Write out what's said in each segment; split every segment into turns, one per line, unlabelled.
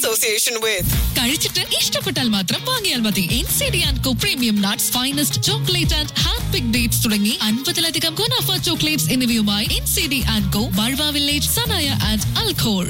association with.
കഴിച്ചിട്ട് ഇഷ്ടപ്പെട്ടാൽ മാത്രം വാങ്ങിയാൽ മതി N C D and co premium nuts finest chocolate and hand pick dates തുടങ്ങി അൻപതിലധികം ഗുണാഫ ചോക്ലേറ്റ്സ് എന്നിവയുമായി N C D and co ബൾവ വില്ലേജ് സനായ ആൻഡ് അൽഖോൾ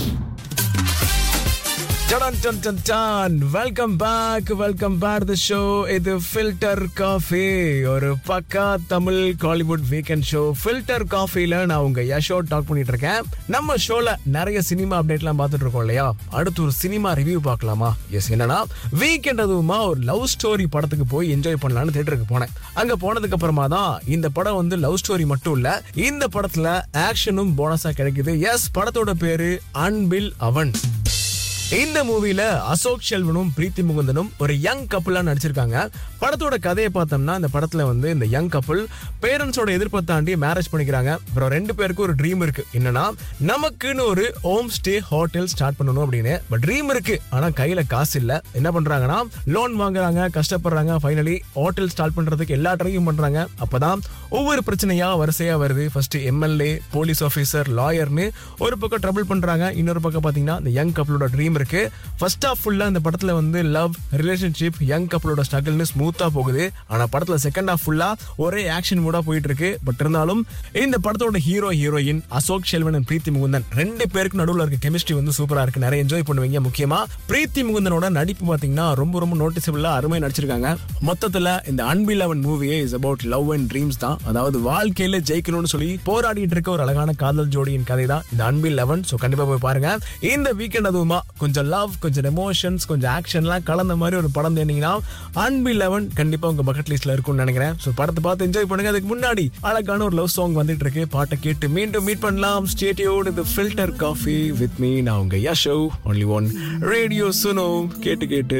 welcome back welcome back the show இது ஃபில்டர் காஃபி ஒரு பக்கா Tamil Kollywood weekend show filter காஃபில நான் உங்க யஷோ டாக் பண்ணிட்டு இருக்கேன் நம்ம ஷோல நிறைய சினிமா அப்டேட்லாம் பார்த்துட்டு இருக்கோம் இல்லையா அடுத்து ஒரு சினிமா ரிவ்யூ பார்க்கலாமா எஸ் என்னன்னா வீக்கெண்ட் அதுவுமா ஒரு லவ் ஸ்டோரி படத்துக்கு போய் என்ஜாய் பண்ணலாம்னு தேட்டருக்கு போனேன் அங்க போனதுக்கு அப்புறமா தான் இந்த படம் வந்து லவ் ஸ்டோரி மட்டும் இல்ல இந்த படத்துல ஆக்ஷனும் போனஸா கிடைக்குது எஸ் படத்தோட பேரு அன்பில் அவன் இந்த மூவில அசோக் செல்வனும் பிரீத்தி முகுந்தனும் ஒரு யங் கப்புலா நடிச்சிருக்காங்க படத்தோட கதையை பார்த்தோம்னா இந்த படத்துல வந்து இந்த யங் கப்புள் பேரண்ட்ஸோட எதிர்ப்பை தாண்டி மேரேஜ் பண்ணிக்கிறாங்க அப்புறம் ரெண்டு பேருக்கும் ஒரு ட்ரீம் இருக்கு என்னன்னா நமக்குன்னு ஒரு ஹோம் ஸ்டே ஹோட்டல் ஸ்டார்ட் பண்ணணும் அப்படின்னு பட் ட்ரீம் இருக்கு ஆனா கையில காசு இல்ல என்ன பண்றாங்கன்னா லோன் வாங்குறாங்க கஷ்டப்படுறாங்க ஃபைனலி ஹோட்டல் ஸ்டார்ட் பண்றதுக்கு எல்லா ட்ரையும் பண்றாங்க அப்பதான் ஒவ்வொரு பிரச்சனையா வரிசையா வருது ஃபர்ஸ்ட் எம்எல்ஏ போலீஸ் ஆஃபீஸர் லாயர்னு ஒரு பக்கம் ட்ரபிள் பண்றாங்க இன்னொரு பக்கம் பாத்தீங்கன்னா இந்த யங் கப்பலோட ட்ரீம் இருக்கு ஃபர்ஸ்ட் ஆஃப் ஃபுல்லா இந்த படத்துல வந்து லவ் ரிலேஷன்ஷிப் யங் கப்பலோட ஸ்ட்ரகிள்னு ஸ்மூத்தா போகுது ஆனா படத்துல செகண்ட் ஆஃப் ஃபுல்லா ஒரே ஆக்ஷன் மூடா போயிட்டு இருக்கு பட் இருந்தாலும் இந்த படத்தோட hero heroine Ashok Selvan and Preethi Mukundan ரெண்டு பேருக்கு நடுவுல இருக்க கெமிஸ்ட்ரி வந்து சூப்பரா இருக்கு நிறைய என்ஜாய் பண்ணுவீங்க முக்கியமா பிரீத்தி முகுந்தனோட நடிப்பு பாத்தீங்கன்னா ரொம்ப ரொம்ப நோட்டிசபிளா அருமை நடிச்சிருக்காங்க மொத்தத்துல இந்த அன்பிலவன் மூவியே is about love and dreams தான் அதாவது வாழ்க்கையில ஜெயிக்கணும்னு சொல்லி போராடிட்டு இருக்க ஒரு அழகான காதல் ஜோடியின் கதை தான் இந்த அன்பில் லெவன் ஸோ கண்டிப்பா போய் பாருங்க இந்த வீக்கெண்ட் அதுவுமா கொஞ்சம் லவ் கொஞ்சம் எமோஷன்ஸ் கொஞ்சம் ஆக்ஷன்லாம் கலந்த மாதிரி ஒரு படம் தேனீங்கன்னா அன்பில் லெவன் கண்டிப்பா உங்க பக்கெட் லிஸ்ட்ல இருக்கும்னு நினைக்கிறேன் ஸோ படத்தை பார்த்து என்ஜாய் பண்ணுங்க அதுக்கு முன்னாடி அழகான ஒரு லவ் சாங் வந்துட்டு இருக்கு பாட்டை கேட்டு மீண்டும் மீட் பண்ணலாம் ஸ்டேடியோடு இது ஃபில்டர் காஃபி வித் மீ நான் உங்க யஷோ ஒன்லி ஒன் ரேடியோ சுனோ கேட்டு கேட்டு